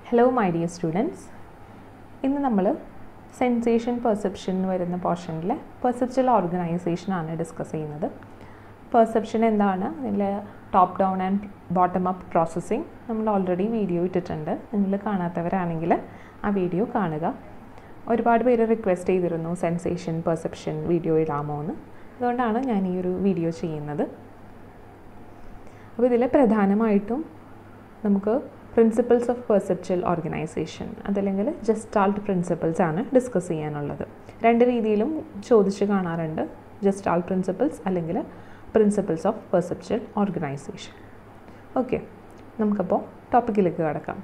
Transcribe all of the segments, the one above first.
Hello my dear students ഇന്ന് നമ്മൾ sensation perception എന്ന് വരുന്ന പോർഷനിൽ പെർസെപ്ച്വൽ ഓർഗനൈസേഷനാണ് ഡിസ്കസ് ചെയ്യുന്നത് പെർസെപ്ഷൻ എന്താണ് അതിൽ top down and bottom up processing നമ്മൾ ഓൾറെഡി വീഡിയോ ഇട്ടിട്ടുണ്ട് നിങ്ങൾ കാണാത്തവരാണെങ്കിൽ ആ വീഡിയോ കാണുക ഒരുപാട് പേര് റിക്വസ്റ്റ് ചെയ്തിരുന്നു സെൻസേഷൻ പെർസെപ്ഷൻ വീഡിയോ ഇടാമോ എന്ന് അതുകൊണ്ടാണ് ഞാൻ ഈ ഒരു വീഡിയോ ചെയ്യുന്നത് അപ്പോൾ ഇതിൽ പ്രധാനമായിട്ടും നമുക്ക് പ്രിൻസിപ്പിൾസ് ഓഫ് പെർസെപ്ച്വൽ ഓർഗനൈസേഷൻ അതല്ലെങ്കിൽ ജസ്റ്റാൾട്ട് പ്രിൻസിപ്പിൾസ് ആണ് ഡിസ്കസ് ചെയ്യാനുള്ളത് രണ്ട് രീതിയിലും ചോദിച്ച് കാണാറുണ്ട് ജസ്റ്റാൾട്ട് പ്രിൻസിപ്പിൾസ് അല്ലെങ്കിൽ principles of perceptual organisation okay നമുക്കപ്പോൾ ടോപ്പിക്കിലേക്ക് കിടക്കാം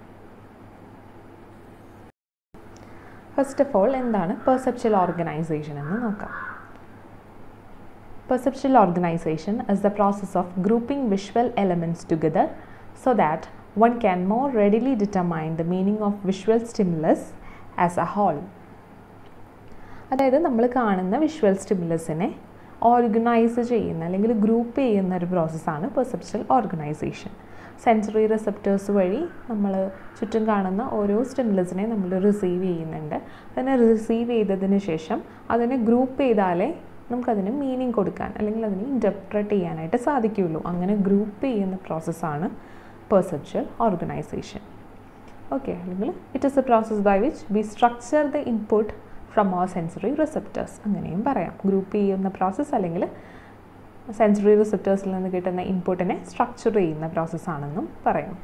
ഫസ്റ്റ് ഓഫ് ഓൾ എന്താണ് പെർസെപ്ച്വൽ ഓർഗനൈസേഷൻ എന്ന് നോക്കാം Perceptual organization is the process of grouping visual elements together so that one can more readily determine the meaning of visual stimulus as a whole. അതായത് നമ്മൾ കാണുന്ന visual സ്റ്റിമുലസിനെ organise ചെയ്യുന്ന അല്ലെങ്കിൽ group ചെയ്യുന്ന ഒരു പ്രോസസ്സാണ് പെർസെപ്ച്വൽ ഓർഗനൈസേഷൻ സെൻസറി റിസപ്റ്റേഴ്സ് വഴി നമ്മൾ ചുറ്റും കാണുന്ന ഓരോ സ്റ്റിമുലസിനെ നമ്മൾ റിസീവ് ചെയ്യുന്നുണ്ട് അതിനെ റിസീവ് ചെയ്തതിന് ശേഷം അതിനെ ഗ്രൂപ്പ് ചെയ്താലേ നമുക്കതിന് മീനിങ് കൊടുക്കാൻ അല്ലെങ്കിൽ അതിനെ ഇൻ്റർപ്രറ്റ് ചെയ്യാനായിട്ട് സാധിക്കുകയുള്ളൂ അങ്ങനെ ഗ്രൂപ്പ് ചെയ്യുന്ന പ്രോസസ്സാണ് പെർസെപ്ച്വൽ ഓർഗനൈസേഷൻ ഓക്കെ അല്ലെങ്കിൽ it is a process by which we structure the input from our sensory receptors അങ്ങനെയും പറയാം ഗ്രൂപ്പ് ചെയ്യുന്ന പ്രോസസ്സ് അല്ലെങ്കിൽ സെൻസറി റിസെപ്റ്റേഴ്സിൽ നിന്ന് കിട്ടുന്ന ഇൻപുട്ടിനെ സ്ട്രക്ചർ ചെയ്യുന്ന പ്രോസസ്സാണെന്നും പറയാം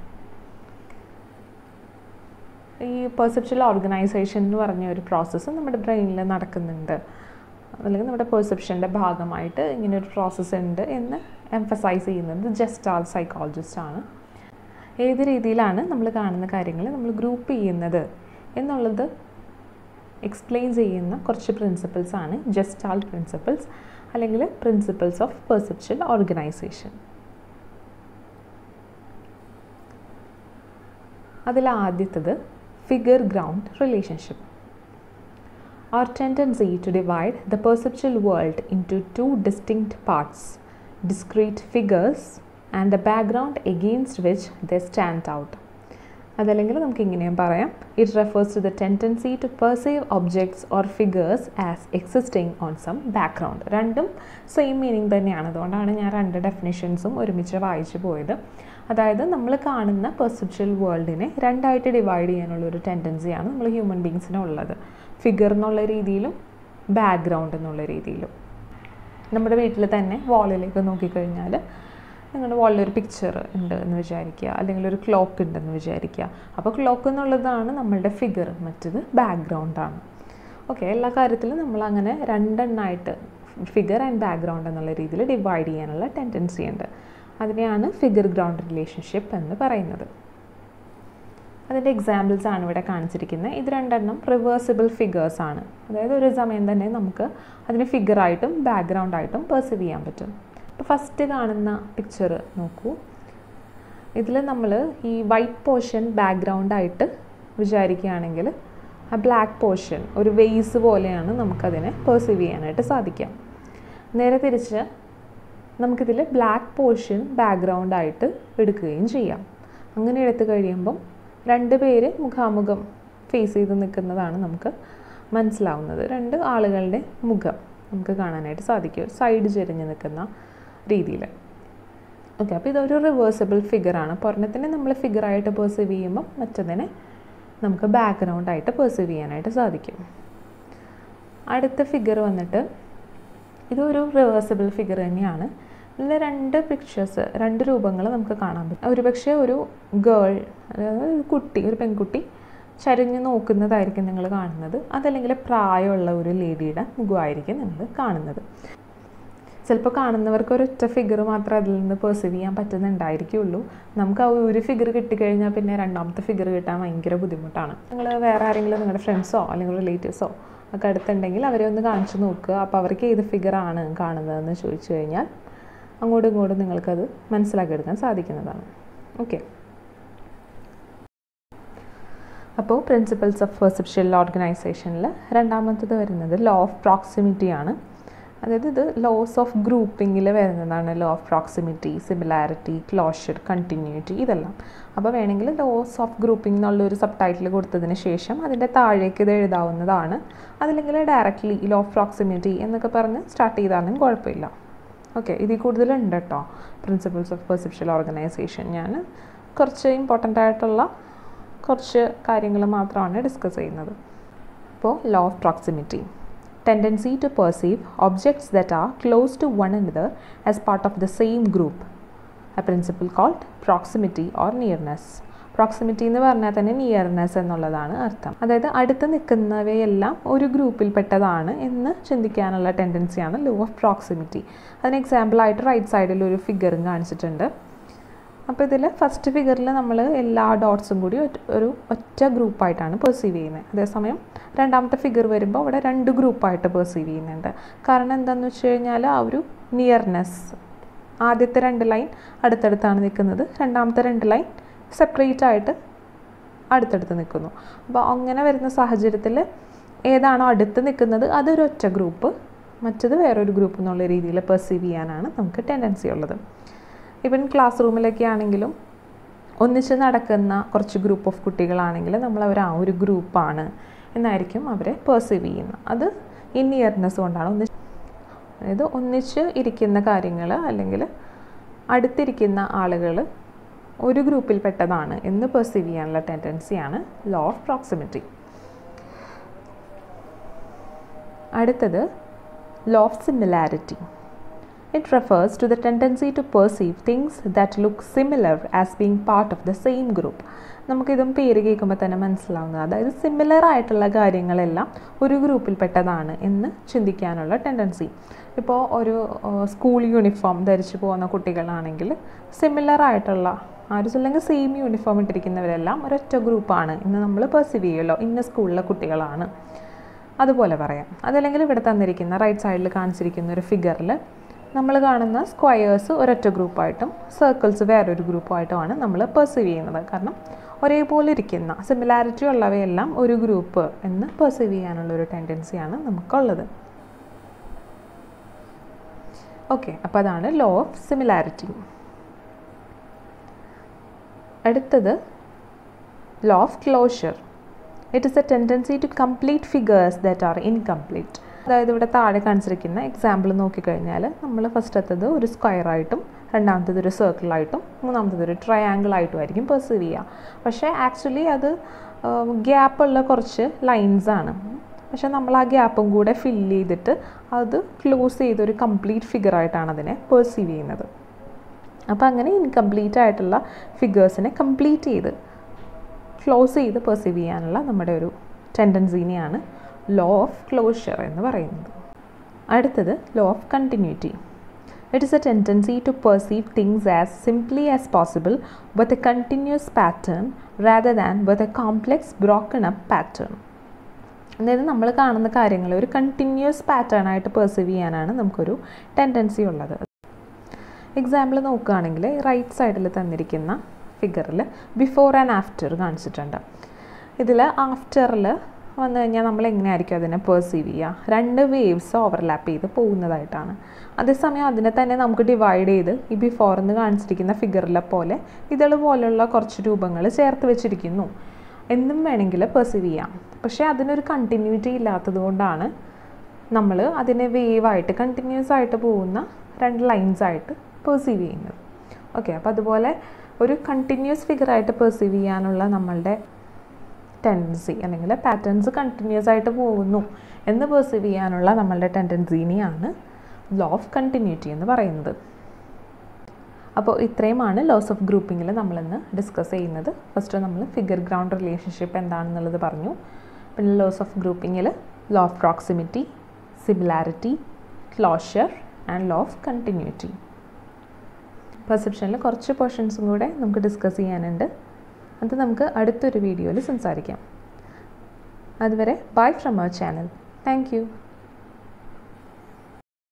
ഈ പെർസെപ്ച്വൽ ഓർഗനൈസേഷൻ എന്ന് പറഞ്ഞ ഒരു പ്രോസസ്സ് നമ്മുടെ ബ്രെയിനിൽ നടക്കുന്നുണ്ട് അല്ലെങ്കിൽ നമ്മുടെ പെർസെപ്ഷൻ്റെ ഭാഗമായിട്ട് ഇങ്ങനെ ഒരു പ്രോസസ്സ് ഉണ്ട് എന്ന് എംഫസൈസ് ചെയ്യുന്നത് ജസ്റ്റ് ആൾ സൈക്കോളജിസ്റ്റ് ആണ് ഏത് രീതിയിലാണ് നമ്മൾ കാണുന്ന കാര്യങ്ങൾ നമ്മൾ ഗ്രൂപ്പ് ചെയ്യുന്നത് എന്നുള്ളത് എക്സ്പ്ലെയിൻ ചെയ്യുന്ന കുറച്ച് പ്രിൻസിപ്പിൾസ് ആണ് ജസ്റ്റ് ആൾ പ്രിൻസിപ്പിൾസ് അല്ലെങ്കിൽ പ്രിൻസിപ്പിൾസ് ഓഫ് പെർസെപ്ച്വൽ ഓർഗനൈസേഷൻ അതിൽ ആദ്യത്തത് figure ground relationship our tendency to divide the perceptual world into two distinct parts, discrete figures, and the background against which they stand out. അതല്ലെങ്കിൽ നമുക്ക് ഇങ്ങനെയും പറയാം it refers to the tendency to perceive objects or figures as existing on some background രണ്ടും same meaning തന്നെയാണ് അതുകൊണ്ടാണ് ഞാൻ രണ്ട് ഡെഫിനിഷൻസും ഒരുമിച്ച് വായിച്ചു പോയത് അതായത് നമ്മൾ കാണുന്ന പെർസെപ്ച്വൽ വേൾഡിനെ രണ്ടായിട്ട് ഡിവൈഡ് ചെയ്യാനുള്ള ഒരു ടെൻഡൻസിയാണ് നമ്മൾ ഹ്യൂമൻ ബീങ്സിനുള്ളത് ഫിഗർ എന്നുള്ള രീതിയിലും ബാക്ക്ഗ്രൗണ്ട് എന്നുള്ള രീതിയിലും നമ്മുടെ വീട്ടിൽ തന്നെ വാളിലേക്ക് നോക്കിക്കഴിഞ്ഞാൽ നിങ്ങളുടെ വാളിൽ ഒരു പിക്ചർ ഉണ്ട് എന്ന് വിചാരിക്കുക അല്ലെങ്കിൽ ഒരു ക്ലോക്ക് ഉണ്ടെന്ന് വിചാരിക്കുക അപ്പോൾ ക്ലോക്ക് എന്നുള്ളതാണ് നമ്മളുടെ ഫിഗർ മറ്റത് ബാക്ക്ഗ്രൗണ്ടാണ് ഓക്കെ എല്ലാ കാര്യത്തിലും നമ്മൾ അങ്ങനെ രണ്ടെണ്ണമായിട്ട് ഫിഗർ ആൻഡ് ബാക്ക്ഗ്രൗണ്ട് എന്നുള്ള രീതിയിൽ ഡിവൈഡ് ചെയ്യാനുള്ള ടെൻഡൻസി ഉണ്ട് അതിനെയാണ് ഫിഗർ ഗ്രൗണ്ട് റിലേഷൻഷിപ്പ് എന്ന് പറയുന്നത് അതിൻ്റെ എക്സാമ്പിൾസ് ആണ് ഇവിടെ കാണിച്ചിരിക്കുന്നത് ഇത് രണ്ടെണ്ണം റിവേഴ്സിബിൾ ഫിഗേഴ്സ് ആണ് അതായത് ഒരു സമയം തന്നെ നമുക്ക് അതിന് ഫിഗറായിട്ടും ബാക്ക്ഗ്രൗണ്ടായിട്ടും പെർസീവ് ചെയ്യാൻ പറ്റും ഇപ്പോൾ ഫസ്റ്റ് കാണുന്ന പിക്ചർ നോക്കൂ ഇതിൽ നമ്മൾ ഈ വൈറ്റ് പോർഷൻ ബാക്ക്ഗ്രൗണ്ടായിട്ട് വിചാരിക്കുകയാണെങ്കിൽ ആ ബ്ലാക്ക് പോർഷൻ ഒരു വെയ്സ് പോലെയാണ് നമുക്കതിനെ പെർസീവ് ചെയ്യാനായിട്ട് സാധിക്കാം നേരെ തിരിച്ച് നമുക്കിതിൽ ബ്ലാക്ക് പോർഷൻ ബാക്ക്ഗ്രൗണ്ടായിട്ട് എടുക്കുകയും ചെയ്യാം അങ്ങനെ എടുത്തു കഴിയുമ്പം രണ്ട് പേര് മുഖാമുഖം ഫേസ് ചെയ്ത് നിൽക്കുന്നതാണ് നമുക്ക് മനസ്സിലാവുന്നത് രണ്ട് ആളുകളുടെ മുഖം നമുക്ക് കാണാനായിട്ട് സാധിക്കും സൈഡ് ചെരിഞ്ഞ് നിൽക്കുന്ന രീതിയിൽ ഓക്കെ അപ്പോൾ ഇതൊരു റിവേഴ്സിബിൾ ഫിഗറാണ് ഒരെണ്ണത്തിനെ നമ്മൾ ഫിഗറായിട്ട് പെർസീവ് ചെയ്യുമ്പം മറ്റതിനെ നമുക്ക് ബാക്ക്ഗ്രൗണ്ടായിട്ട് പെർസീവ് ചെയ്യാനായിട്ട് സാധിക്കും അടുത്ത ഫിഗർ വന്നിട്ട് ഇതൊരു റിവേഴ്സിബിൾ ഫിഗർ തന്നെയാണ് ഇതിൽ രണ്ട് പിക്ചേഴ്സ് രണ്ട് രൂപങ്ങൾ നമുക്ക് കാണാൻ പറ്റും ഒരുപക്ഷെ ഒരു ഗേൾ അതായത് ഒരു കുട്ടി ഒരു പെൺകുട്ടി ചരിഞ്ഞ് നോക്കുന്നതായിരിക്കും നിങ്ങൾ കാണുന്നത് അതല്ലെങ്കിൽ പ്രായമുള്ള ഒരു ലേഡിയുടെ മുഖമായിരിക്കും നിങ്ങൾ കാണുന്നത് ചിലപ്പോൾ കാണുന്നവർക്ക് ഒരൊറ്റ ഫിഗർ മാത്രമേ അതിൽ നിന്ന് പെർസീവ് ചെയ്യാൻ പറ്റുന്നുണ്ടായിരിക്കുള്ളൂ നമുക്ക് ആ ഒരു ഫിഗർ കിട്ടിക്കഴിഞ്ഞാൽ പിന്നെ രണ്ടാമത്തെ ഫിഗർ കിട്ടാൻ ഭയങ്കര ബുദ്ധിമുട്ടാണ് നിങ്ങൾ വേറെ ആരെങ്കിലും നിങ്ങളുടെ ഫ്രണ്ട്സോ അല്ലെങ്കിൽ റിലേറ്റീവ്സോ ഒക്കെ അടുത്തുണ്ടെങ്കിൽ അവരെ ഒന്ന് കാണിച്ചു നോക്കുക അപ്പോൾ അവർക്ക് ഏത് ഫിഗറാണ് കാണുന്നതെന്ന് ചോദിച്ചു കഴിഞ്ഞാൽ അങ്ങോട്ടും ഇങ്ങോട്ടും നിങ്ങൾക്കത് മനസ്സിലാക്കിയെടുക്കാൻ സാധിക്കുന്നതാണ് ഓക്കെ അപ്പോൾ പ്രിൻസിപ്പൾസ് ഓഫ് പെർസെപ്ഷ്യൽ ഓർഗനൈസേഷനിൽ രണ്ടാമത്തത് വരുന്നത് ലോ ഓഫ് പ്രോക്സിമിറ്റി ആണ് അതായത് ഇത് ലോസ് ഓഫ് ഗ്രൂപ്പിങ്ങിൽ വരുന്നതാണ് law of proximity similarity closure continuity ഇതെല്ലാം അപ്പോൾ വേണമെങ്കിൽ ലോസ് ഓഫ് ഗ്രൂപ്പിംഗ് എന്നുള്ളൊരു സബ് ടൈറ്റിൽ കൊടുത്തതിന് ശേഷം അതിൻ്റെ താഴേക്ക് ഇത് എഴുതാവുന്നതാണ് അതല്ലെങ്കിൽ ഡയറക്റ്റ്ലി ലോ ഓഫ് പ്രോക്സിമിറ്റി എന്നൊക്കെ പറഞ്ഞ് സ്റ്റാർട്ട് ചെയ്താലും കുഴപ്പമില്ല ഓക്കെ ഇതിൽ കൂടുതലുണ്ട് കേട്ടോ പ്രിൻസിപ്പിൾസ് ഓഫ് പെർസെപ്ഷ്യൽ ഓർഗനൈസേഷൻ ഞാൻ കുറച്ച് ഇമ്പോർട്ടൻ്റ് ആയിട്ടുള്ള കുറച്ച് കാര്യങ്ങൾ മാത്രമാണ് ഡിസ്കസ് ചെയ്യുന്നത് അപ്പോൾ law of proximity tendency to perceive objects that are close to one another as part of the same group, a principle called proximity or nearness. Proximity എന്ന് പറഞ്ഞാൽ തന്നെ നിയർനെസ് എന്നുള്ളതാണ് അർത്ഥം അതായത് അടുത്ത് നിൽക്കുന്നവയെല്ലാം ഒരു ഗ്രൂപ്പിൽപ്പെട്ടതാണ് എന്ന് ചിന്തിക്കാനുള്ള ടെൻഡൻസിയാണ് ലോ ഓഫ് പ്രോക്സിമിറ്റി അതിന് എക്സാമ്പിളായിട്ട് റൈറ്റ് സൈഡിൽ ഒരു ഫിഗറും കാണിച്ചിട്ടുണ്ട് അപ്പോൾ ഇതിൽ ഫസ്റ്റ് ഫിഗറിൽ നമ്മൾ എല്ലാ ഡോട്ട്സും കൂടി ഒരു ഒറ്റ ഗ്രൂപ്പായിട്ടാണ് പെർസീവ് ചെയ്യുന്നത് അതേസമയം രണ്ടാമത്തെ ഫിഗർ വരുമ്പോൾ അവിടെ രണ്ട് ഗ്രൂപ്പായിട്ട് പെർസീവ് ചെയ്യുന്നുണ്ട് കാരണം എന്താണെന്ന് വെച്ച് കഴിഞ്ഞാൽ ആ ഒരു നിയർനെസ് ആദ്യത്തെ രണ്ട് ലൈൻ അടുത്തടുത്താണ് നിൽക്കുന്നത് രണ്ടാമത്തെ രണ്ട് ലൈൻ സെപ്പറേറ്റ് ആയിട്ട് അടുത്തടുത്ത് നിൽക്കുന്നു അപ്പോൾ അങ്ങനെ വരുന്ന സാഹചര്യത്തിൽ ഏതാണോ അടുത്ത് നിൽക്കുന്നത് അതൊരു ഒറ്റ ഗ്രൂപ്പ് മറ്റത് വേറൊരു ഗ്രൂപ്പ് എന്നുള്ള രീതിയിൽ പെർസീവ് ചെയ്യാനാണ് നമുക്ക് ടെൻഡൻസി ഉള്ളത് ഇവൻ ക്ലാസ് റൂമിലൊക്കെ ആണെങ്കിലും ഒന്നിച്ച് നടക്കുന്ന കുറച്ച് ഗ്രൂപ്പ് ഓഫ് കുട്ടികളാണെങ്കിൽ നമ്മൾ അവർ ആ ഒരു ഗ്രൂപ്പാണ് എന്നായിരിക്കും അവരെ പെർസീവ് ചെയ്യുന്നത് അത് ഈ നിയർനെസ് കൊണ്ടാണ് ഒന്നിച്ച് അതായത് ഒന്നിച്ച് ഇരിക്കുന്ന കാര്യങ്ങൾ അല്ലെങ്കിൽ അടുത്തിരിക്കുന്ന ആളുകൾ ഒരു ഗ്രൂപ്പിൽപ്പെട്ടതാണ് എന്ന് പെർസീവ് ചെയ്യാനുള്ള ടെൻഡൻസിയാണ് ലോ ഓഫ് പ്രോക്സിമിറ്റി അടുത്തത് law of similarity It refers to the tendency to perceive things that look similar as being part of the same group. നമുക്കിതും പേര് കേൾക്കുമ്പോൾ തന്നെ മനസ്സിലാവുന്നത് അതായത് സിമിലർ ആയിട്ടുള്ള കാര്യങ്ങളെല്ലാം ഒരു ഗ്രൂപ്പിൽപ്പെട്ടതാണ് എന്ന് ചിന്തിക്കാനുള്ള ടെൻഡൻസി ഇപ്പോൾ ഒരു സ്കൂൾ യൂണിഫോം ധരിച്ചു പോകുന്ന കുട്ടികളാണെങ്കിൽ സിമിലർ ആയിട്ടുള്ള ആരും അല്ലെങ്കിൽ സെയിം യൂണിഫോം ഇട്ടിരിക്കുന്നവരെല്ലാം ഒരൊറ്റ ഗ്രൂപ്പാണ് എന്ന് നമ്മൾ പെർസീവ് ചെയ്യുമല്ലോ ഇന്ന സ്കൂളിലെ കുട്ടികളാണ് അതുപോലെ പറയാം അതല്ലെങ്കിൽ ഇവിടെ തന്നിരിക്കുന്ന റൈറ്റ് സൈഡിൽ കാണിച്ചിരിക്കുന്ന ഒരു ഫിഗറിൽ നമ്മൾ കാണുന്ന സ്ക്വയേഴ്സ് ഒരൊറ്റ ഗ്രൂപ്പായിട്ടും സർക്കിൾസ് വേറൊരു ഗ്രൂപ്പായിട്ടുമാണ് നമ്മൾ പെർസീവ് ചെയ്യുന്നത് കാരണം ഒരേപോലെ ഇരിക്കുന്ന സിമിലാരിറ്റി ഉള്ളവയെല്ലാം ഒരു ഗ്രൂപ്പ് എന്ന് പെർസീവ് ചെയ്യാനുള്ള ഒരു ടെൻഡൻസിയാണ് നമുക്കുള്ളത് ഓക്കെ അപ്പോൾ അതാണ് ലോ ഓഫ് സിമിലാരിറ്റി അടുത്തത് law of closure it is a tendency to complete figures that are incomplete അതായത് ഇവിടെ താഴെ കാണിച്ചിരിക്കുന്ന എക്സാമ്പിൾ നോക്കിക്കഴിഞ്ഞാൽ നമ്മൾ ഫസ്റ്റത്തത് ഒരു സ്ക്വയറായിട്ടും രണ്ടാമത്തത് ഒരു സർക്കിളായിട്ടും മൂന്നാമത്തത് ഒരു ട്രയാങ്കിൾ ആയിട്ടും ആയിരിക്കും പെർസീവ് ചെയ്യുക പക്ഷേ ആക്ച്വലി അത് ഗ്യാപ്പുള്ള കുറച്ച് ലൈൻസ് ആണ് പക്ഷേ നമ്മൾ ആ ഗ്യാപ്പും കൂടെ ഫില്ല് ചെയ്തിട്ട് അത് ക്ലോസ് ചെയ്ത് ഒരു കംപ്ലീറ്റ് ഫിഗറായിട്ടാണ് അതിനെ പെർസീവ് ചെയ്യുന്നത് അപ്പോൾ അങ്ങനെ ഇൻകംപ്ലീറ്റ് ആയിട്ടുള്ള ഫിഗേഴ്സിനെ കംപ്ലീറ്റ് ചെയ്ത് ക്ലോസ് ചെയ്ത് പെർസീവ് ചെയ്യാനുള്ള നമ്മുടെ ഒരു ടെൻഡൻസിനെയാണ് ലോ ഓഫ് ക്ലോഷർ എന്ന് പറയുന്നത് അടുത്തത് law of continuity it is a tendency to perceive things as simply as possible with a continuous pattern rather than with a complex broken up pattern അതായത് നമ്മൾ കാണുന്ന കാര്യങ്ങൾ ഒരു കണ്ടിന്യൂസ് പാറ്റേൺ ആയിട്ട് perceive ചെയ്യാനാണ് നമുക്കൊരു ടെൻഡൻസി ഉള്ളത് എക്സാമ്പിൾ നോക്കുകയാണെങ്കിൽ റൈറ്റ് സൈഡിൽ തന്നിരിക്കുന്ന ഫിഗറിൽ ബിഫോർ ആൻഡ് ആഫ്റ്റർ കാണിച്ചിട്ടുണ്ട് ഇതിൽ ആഫ്റ്ററിൽ വന്നു കഴിഞ്ഞാൽ നമ്മൾ എങ്ങനെയായിരിക്കും അതിനെ പെർസീവ് ചെയ്യുക രണ്ട് വേവ്സ് ഓവർലാപ്പ് ചെയ്ത് പോകുന്നതായിട്ടാണ് അതേസമയം അതിനെ തന്നെ നമുക്ക് ഡിവൈഡ് ചെയ്ത് ഈ ബിഫോർ എന്ന് കാണിച്ചിരിക്കുന്ന ഫിഗറിലെ പോലെ ഇതള് പോലുള്ള കുറച്ച് രൂപങ്ങൾ ചേർത്ത് വെച്ചിരിക്കുന്നു എന്നും വേണമെങ്കിൽ പെർസീവ് ചെയ്യാം പക്ഷേ അതിനൊരു കണ്ടിന്യൂറ്റി ഇല്ലാത്തത് കൊണ്ടാണ് നമ്മൾ അതിനെ വേവായിട്ട് കണ്ടിന്യൂസ് ആയിട്ട് പോകുന്ന രണ്ട് ലൈൻസ് ആയിട്ട് പെർസീവ് ചെയ്യുന്നത് ഓക്കെ അപ്പോൾ അതുപോലെ ഒരു കണ്ടിന്യൂസ് ഫിഗറായിട്ട് പെർസീവ് ചെയ്യാനുള്ള നമ്മളുടെ ടെൻഡൻസി അല്ലെങ്കിൽ പാറ്റേൺസ് കണ്ടിന്യൂസ് ആയിട്ട് പോകുന്നു എന്ന് പെർസീവ് ചെയ്യാനുള്ള നമ്മളുടെ ടെൻഡൻസിനെയാണ് ലോ ഓഫ് കണ്ടിന്യൂറ്റി എന്ന് പറയുന്നത് അപ്പോൾ ഇത്രയുമാണ് ലോസ് ഓഫ് ഗ്രൂപ്പിങ്ങിൽ നമ്മളിന്ന് ഡിസ്കസ് ചെയ്യുന്നത് ഫസ്റ്റ് നമ്മൾ ഫിഗർ ഗ്രൗണ്ട് റിലേഷൻഷിപ്പ് എന്താണെന്നുള്ളത് പറഞ്ഞു പിന്നെ ലോസ് ഓഫ് ഗ്രൂപ്പിങ്ങിൽ law of proximity similarity closure and law of continuity പെർസെപ്ഷനിൽ കുറച്ച് പോർഷൻസും കൂടെ നമുക്ക് ഡിസ്കസ് ചെയ്യാനുണ്ട് അത് നമുക്ക് അടുത്തൊരു വീഡിയോയിൽ സംസാരിക്കാം അതുവരെ bye from our channel thank U